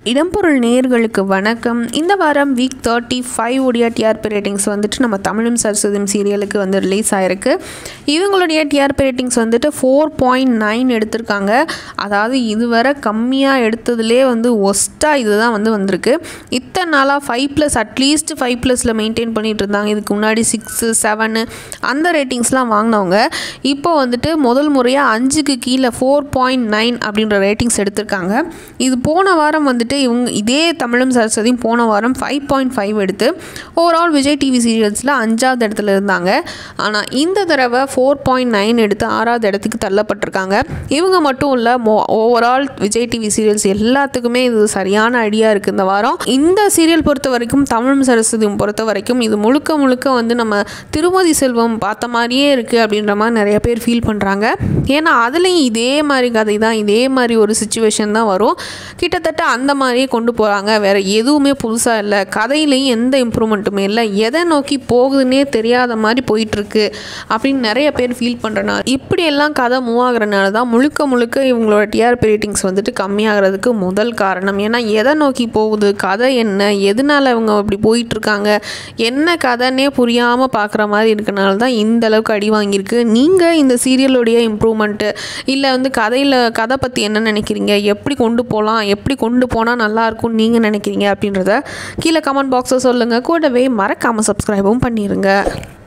இடம்பொருள் நேயர்களுக்கு வணக்கம் இந்த வாரம் வீக் தேர்ட்டி ஃபைவ் உடைய டிஆர்பி ரேட்டிங்ஸ் வந்துட்டு நம்ம தமிழும் சரஸ்வதியும் சீரியலுக்கு வந்து ரிலீஸ் ஆயிருக்கு இவங்களுடைய டிஆர்பி ரேட்டிங்ஸ் வந்துட்டு ஃபோர் பாயிண்ட் நைன் எடுத்திருக்காங்க அதாவது இதுவரை கம்மியாக எடுத்ததுலேயே வந்து ஒஸ்ட்டாக இதுதான் வந்து வந்திருக்கு இத்தனை நாளாக ஃபைவ் ப்ளஸ் அட்லீஸ்ட் ஃபைவ் ப்ளஸில் மெயின்டைன் பண்ணிட்டு இருந்தாங்க இதுக்கு முன்னாடி சிக்ஸு செவனு அந்த ரேட்டிங்ஸ்லாம் வாங்கினவங்க இப்போ வந்துட்டு முதல் முறையாக அஞ்சுக்கு கீழே ஃபோர் பாயிண்ட் நைன் அப்படின்ற ரேட்டிங்ஸ் எடுத்திருக்காங்க இது போன வாரம் வந்துட்டு இவங்க இதே தமிழும் சரஸ்வதியும் போன வாரம் ஃபைவ் பாயிண்ட் ஃபைவ் எடுத்து ஓவரால் விஜய் டிவி சீரியல்ஸில் அஞ்சாவது இடத்துல இருந்தாங்க ஆனால் இந்த தடவை ஃபோர் பாயிண்ட் நைன் எடுத்து ஆறாவது இடத்துக்கு தள்ளப்பட்டிருக்காங்க இவங்க மட்டும் இல்லை மோ ஓவரால் விஜய் டிவி சீரியல்ஸ் எல்லாத்துக்குமே இது சரியான ஐடியா இருக்குது இந்த வாரம் இந்த சீரியல் பொறுத்த வரைக்கும் தமிழும் சரஸ்வதியும் பொறுத்த வரைக்கும் இது முழுக்க முழுக்க வந்து நம்ம திருமதி செல்வம் பார்த்த மாதிரியே இருக்குது அப்படின்ற மாதிரி நிறைய பேர் ஃபீல் பண்ணுறாங்க ஏன்னா அதுலேயும் இதே மாதிரி கதை தான் இதே மாதிரி ஒரு சுச்சுவேஷன் தான் வரும் கிட்டத்தட்ட அந்த மாதிரியே கொண்டு போகிறாங்க வேறு எதுவுமே புதுசாக இல்லை கதையிலையும் எந்த இம்ப்ரூவ்மெண்ட்டுமே இல்லை எதை நோக்கி போகுதுன்னே தெரியாத மாதிரி போயிட்டுருக்கு அப்படின்னு நிறைய பேர் ஃபீல் பண்ணுறனால இப்படியெல்லாம் கதை மூவ் ஆகுறனால தான் முழுக்க முழுக்க இவங்களோட டிஆர்பி ரேட்டிங்ஸ் வந்துட்டு கம்மியாகிறதுக்கு முதல் காரணம் ஏன்னா எதை நோக்கி போகுது கதை என்ன எதனால இவங்க அப்படி போயிட்டுருக்காங்க என்ன கதைன்னே புரியாமல் பார்க்குற மாதிரி இருக்கனால தான் இந்த அளவுக்கு அடி வாங்கியிருக்கு நீங்கள் இந்த சீரியலுடைய இம்ப்ரூவ்மெண்ட்டு இல்லை வந்து கதையில் கதை பற்றி என்ன நினைக்கிறீங்க எப்படி கொண்டு போகலாம் எப்படி கொண்டு போனால் நல்லாயிருக்கும்னு நீங்கள் நினைக்கிறீங்க அப்படின்றத கீழே கமெண்ட் பாக்ஸில் சொல்லுங்கள் கூடவே மறக்காமல் சப்ஸ்கிரைபும் பண்ணிடுங்க